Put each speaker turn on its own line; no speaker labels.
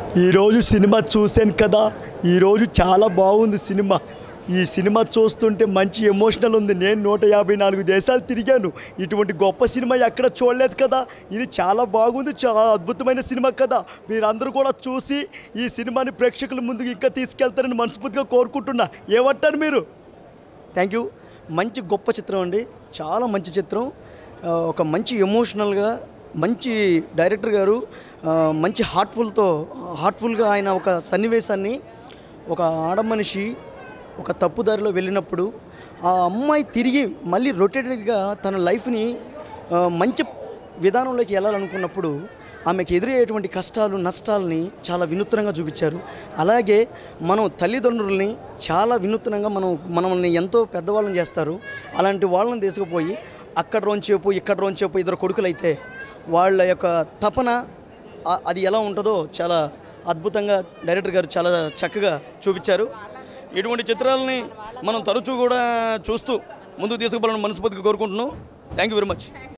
ఈరోజు సినిమా చూశాను కదా ఈరోజు చాలా బాగుంది సినిమా ఈ సినిమా చూస్తుంటే మంచి ఎమోషనల్ ఉంది నేను నూట యాభై నాలుగు దేశాలు తిరిగాను ఇటువంటి గొప్ప సినిమా ఎక్కడ చూడలేదు కదా ఇది చాలా బాగుంది చాలా అద్భుతమైన సినిమా కదా మీరందరూ కూడా చూసి ఈ సినిమాని ప్రేక్షకుల ముందుకు ఇంకా తీసుకెళ్తారని మనస్ఫూర్తిగా కోరుకుంటున్నా ఏమంటారు మీరు థ్యాంక్ యూ మంచి గొప్ప చిత్రం అండి చాలా మంచి చిత్రం ఆ, ఒక మంచి ఎమోషనల్గా మంచి డైరెక్టర్ గారు ఆ, మంచి హార్ట్ఫుల్తో హార్ట్ఫుల్గా ఆయన ఒక సన్నివేశాన్ని ఒక ఆడమనిషి ఒక తప్పుదారిలో వెళ్ళినప్పుడు ఆ అమ్మాయి తిరిగి మళ్ళీ రొటేటెడ్గా తన లైఫ్ని ఆ, మంచి విధానంలోకి వెళ్ళాలనుకున్నప్పుడు ఆమెకు ఎదురయ్యేటువంటి కష్టాలు నష్టాలని చాలా వినూత్నంగా చూపించారు అలాగే మనం తల్లిదండ్రుల్ని చాలా వినూత్నంగా మనం మనల్ని ఎంతో పెద్దవాళ్ళని చేస్తారు అలాంటి వాళ్ళని తీసుకుపోయి అక్కడ రోంచేపు ఇక్కడ రోంచేపు ఇద్దరు కొడుకులైతే వాళ్ళ యొక్క తపన ఆ- అది ఎలా ఉంటుందో చాలా అద్భుతంగా డైరెక్టర్ గారు చాలా చక్కగా చూపించారు ఇటువంటి చిత్రాలని మనం తరచూ కూడా చూస్తూ ముందుకు తీసుకుపోవాలని మనస్ఫూర్తిగా కోరుకుంటున్నాం థ్యాంక్ యూ వెరీ మచ్